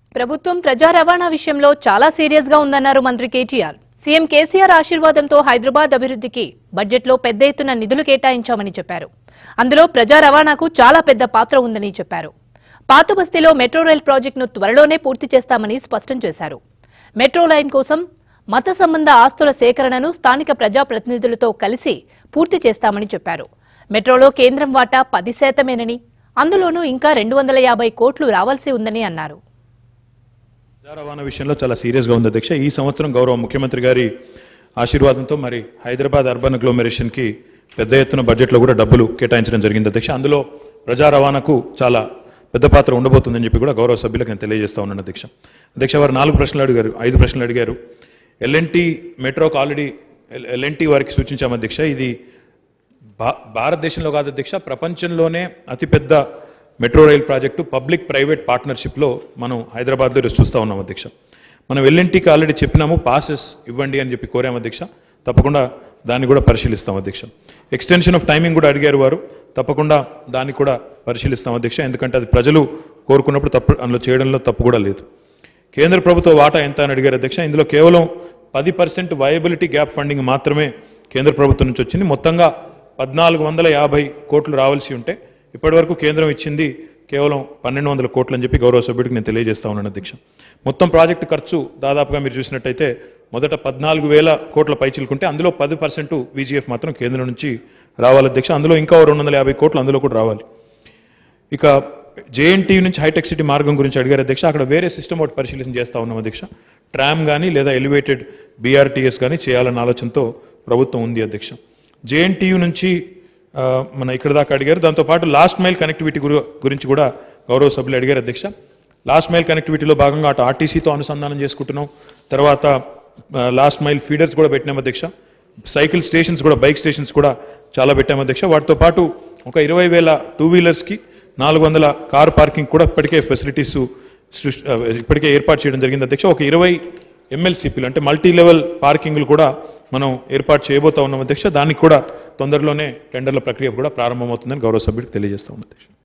ప్రభుత్వం ప్రజా రవాణా విషయంలో చాలా సీరియస్ గా ఉందన్నారు మంత్రి కేటీఆర్ సీఎం కేసీఆర్ ఆశీర్వాదంతో హైదరాబాద్ అభివృద్ధికి బడ్జెట్లో పెద్ద ఎత్తున నిధులు కేటాయించామని చెప్పారు అందులో ప్రజా రవాణాకు చాలా పెద్ద పాత్ర ఉందని చెప్పారు పాత బస్తీలో మెట్రో రైల్ ప్రాజెక్టును త్వరలోనే పూర్తి చేస్తామని స్పష్టం చేశారు మెట్రో లైన్ కోసం మత సంబంధ ఆస్తుల సేకరణను స్థానిక ప్రజాప్రతినిధులతో కలిసి పూర్తి చేస్తామని చెప్పారు మెట్రోలో కేంద్రం వాటా పది శాతమేనని అందులోనూ ఇంకా రెండు వందల యాభై కోట్లు రావాల్సి ఉందని అన్నారు ప్రజా రవాణా విషయంలో చాలా సీరియస్గా ఉంది అధ్యక్ష ఈ సంవత్సరం గౌరవ ముఖ్యమంత్రి గారి ఆశీర్వాదంతో మరి హైదరాబాద్ అర్బన్ అగ్లోమెరేషన్కి పెద్ద ఎత్తున బడ్జెట్లో కూడా డబ్బులు కేటాయించడం జరిగింది అధ్యక్ష అందులో ప్రజా రవాణాకు చాలా పెద్ద పాత్ర ఉండబోతుందని చెప్పి కూడా గౌరవ సభ్యులకు నేను తెలియజేస్తా ఉన్నాను అధ్యక్ష అధ్యక్ష వారు నాలుగు ప్రశ్నలు అడిగారు ఐదు ప్రశ్నలు అడిగారు ఎల్ఎన్టీ మెట్రోకు ఆల్రెడీ ఎల్ఎన్టీ వారికి సూచించాము అధ్యక్ష ఇది భా భారతదేశంలో కాదు అధ్యక్ష ప్రపంచంలోనే అతిపెద్ద metro rail project public private పార్ట్నర్షిప్లో మనం హైదరాబాద్లో ఈరోజు చూస్తూ ఉన్నాం అధ్యక్ష మనం ఎల్ఎన్టీకి ఆల్రెడీ చెప్పినాము పాసెస్ ఇవ్వండి అని చెప్పి కోరాము అధ్యక్ష తప్పకుండా దాన్ని కూడా పరిశీలిస్తాం అధ్యక్ష ఎక్స్టెన్షన్ ఆఫ్ టైమింగ్ కూడా అడిగారు వారు తప్పకుండా దాన్ని కూడా పరిశీలిస్తాం అధ్యక్ష ఎందుకంటే అది ప్రజలు కోరుకున్నప్పుడు తప్పు అందులో చేయడంలో తప్పు కూడా లేదు కేంద్ర ప్రభుత్వ వాటా ఎంత అని అడిగారు అధ్యక్ష ఇందులో కేవలం పది పర్సెంట్ వయబిలిటీ గ్యాప్ ఫండింగ్ మాత్రమే కేంద్ర ప్రభుత్వం నుంచి వచ్చింది మొత్తంగా పద్నాలుగు వందల యాభై కోట్లు రావాల్సి ఉంటే ఇప్పటివరకు కేంద్రం ఇచ్చింది కేవలం పన్నెండు వందల కోట్లు అని చెప్పి గౌరవ సభ్యుడికి నేను తెలియజేస్తా ఉన్నాను అధ్యక్ష మొత్తం ప్రాజెక్టు ఖర్చు దాదాపుగా మీరు చూసినట్టయితే మొదట పద్నాలుగు వేల కోట్ల పైచిలుకుంటే అందులో పది పర్సెంట్ విజిఎఫ్ మాత్రం కేంద్రం నుంచి రావాలి అధ్యక్ష అందులో ఇంకా ఓ రెండు వందల యాభై కోట్లు అందులో కూడా రావాలి ఇక జేఎన్టీ నుంచి హైటెక్ సిటీ మార్గం గురించి అడిగారు అధ్యక్ష అక్కడ వేరే సిస్టమ్ ఒకటి పరిశీలన చేస్తా ఉన్నాం అధ్యక్ష ట్రామ్ కానీ లేదా ఎలివేటెడ్ బీఆర్టీఎస్ కానీ చేయాలన్న ఆలోచనతో ప్రభుత్వం ఉంది అధ్యక్ష జేఎన్టీయు నుంచి ఆ, మన ఇక్కడ దాకా అడిగారు దాంతోపాటు లాస్ట్ మైల్ కనెక్టివిటీ గురి గురించి కూడా గౌరవ సభ్యులు అడిగారు అధ్యక్ష లాస్ట్ మైల్ కనెక్టివిటీలో భాగంగా అటు ఆర్టీసీతో అనుసంధానం చేసుకుంటున్నాం తర్వాత లాస్ట్ మైల్ ఫీడర్స్ కూడా పెట్టినాం అధ్యక్ష సైకిల్ స్టేషన్స్ కూడా బైక్ స్టేషన్స్ కూడా చాలా పెట్టాము అధ్యక్ష వాటితో పాటు ఒక ఇరవై వేల టూ వీలర్స్కి నాలుగు వందల కార్ పార్కింగ్ కూడా ఇప్పటికే ఫెసిలిటీస్ సృష్టి ఆ, ఇప్పటికే ఏర్పాటు చేయడం జరిగింది అధ్యక్ష ఒక ఇరవై ఎంఎల్సిపిలు అంటే మల్టీ లెవెల్ పార్కింగ్లు కూడా మనం ఏర్పాటు చేయబోతా ఉన్నాం అధ్యక్ష దానికి కూడా తొందరలోనే టెండర్ల ప్రక్రియ కూడా ప్రారంభమవుతుందని గౌరవ సభ్యుడికి తెలియజేస్తా ఉన్నాం అధ్యక్ష